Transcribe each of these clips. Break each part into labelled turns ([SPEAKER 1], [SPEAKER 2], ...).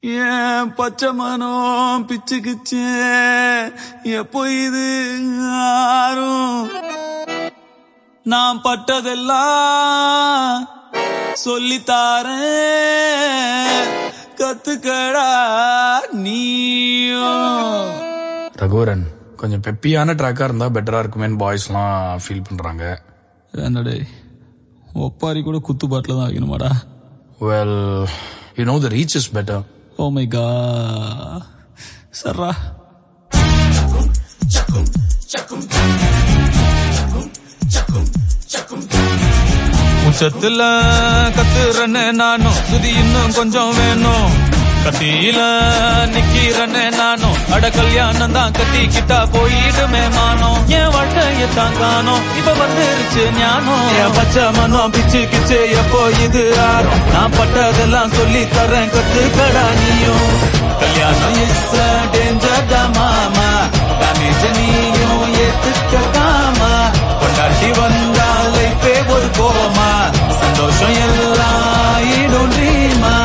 [SPEAKER 1] ஏன் பச்சை மனம் பிச்சுக்குச்சே எப்போ இது ஆறும் நான் பட்டதெல்லாம் சொல்லித்தாரேன் கத்துக்கடா நீயும்
[SPEAKER 2] ரகுவரன் கொஞ்சம் பெப்பியான ட்ராக்கா இருந்தா பெட்டரா இருக்குமேன்னு பாய்ஸ்லாம் ஃபீல் பண்றாங்க
[SPEAKER 1] என்னடே ஒப்பாரி கூட குத்து பாட்டில் தான் வைக்கணுமாடா
[SPEAKER 2] well you know the reach is better
[SPEAKER 1] oh my கா சர்ரா உச்சத்துல கத்துறனே நானும் சுதி இன்னும் கொஞ்சம் வேணும் கத்தியில நிக்கிறனே நானும் அட கல்யாணம் தான் கத்திக்கிட்டா போயிடுமே மானம் என் வாழ்க்கைய தான் காணோம் இப்ப வந்துருச்சு ஞானம் என் பச்சை மனம் பிச்சு கிச்சு எப்போ இது ஆறும் நான் பட்டதெல்லாம் சொல்லி தரேன் கத்துக்கடா நீயும் கல்யாணம் இஸ் டேஞ்சர் தான் மாமா டேமேஜ் நீயும் ஏத்துக்காமா கொண்டாட்டி வந்தா லைஃபே ஒரு கோமா சந்தோஷம் எல்லாம் ஈடும் ட்ரீமா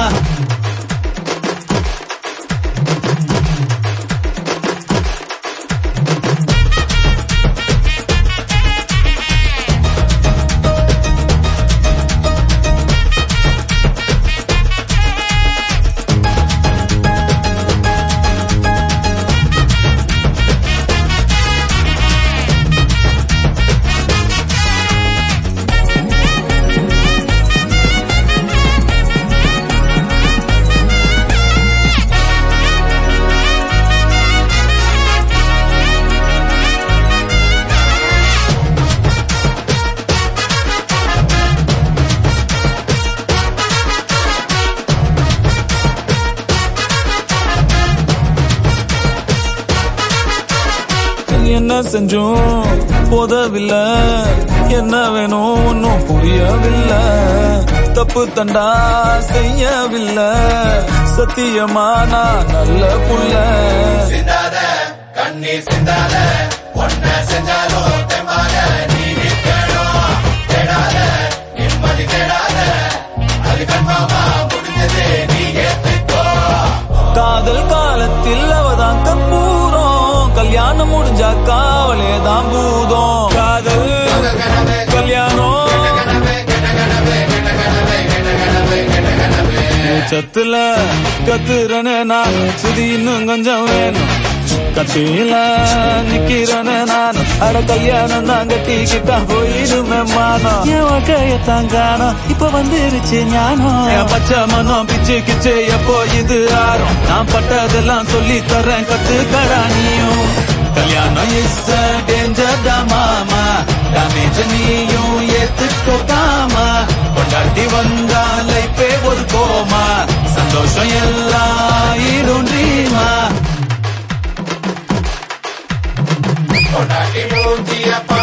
[SPEAKER 1] என்ன செஞ்சோம் போதவில்லை என்ன வேணும் ஒன்னும் புரியவில்லை தப்பு தண்டா செய்யவில்லை சத்தியமா நான் நல்ல புள்ள
[SPEAKER 3] சிந்தாத கண்ணீர் சிந்தாத ஒன்ன செஞ்சாலோ தெம்பாத நீ நிற்கணும் தேடாத நிம்மதி தேடாத அது கண்மாமா முடிஞ்சது நீ ஏத்துக்கோ
[SPEAKER 1] காதல் காலத்தில் அவதான் கற்பூரம் கல்யாணம் முடிஞ்சா காவலே தான் பூதம் காதல் கல்யாணம் சத்துல கத்துறனே நான் சுதி இன்னும் கொஞ்சம் வேணும் கத்தியில நிக்கிறனே நான் அட கல்யாணம் தான் கட்டிக்கிட்டா போயிடுமே மானம் என் வாழ்க்கைய தான் காணோம் இப்ப வந்துருச்சு ஞானம் என் பச்சை மனம் பிச்சு கிச்சு எப்போ இது ஆறும் நான் பட்டதெல்லாம் சொல்லி தரேன் கத்துக்கடா நீயும் கல்யாணம் இஸ் டேஞ்சர் தான் மாமா டேமேஜ் நீயும் ஏத்துக்கோக்காமா கொண்டாட்டி வந்தா லைஃபே ஒரு கோமா சந்தோஷம் எல்லாம் ஈடும் ட்ரீமா
[SPEAKER 3] கொண்டாட்டி மூஞ்சிய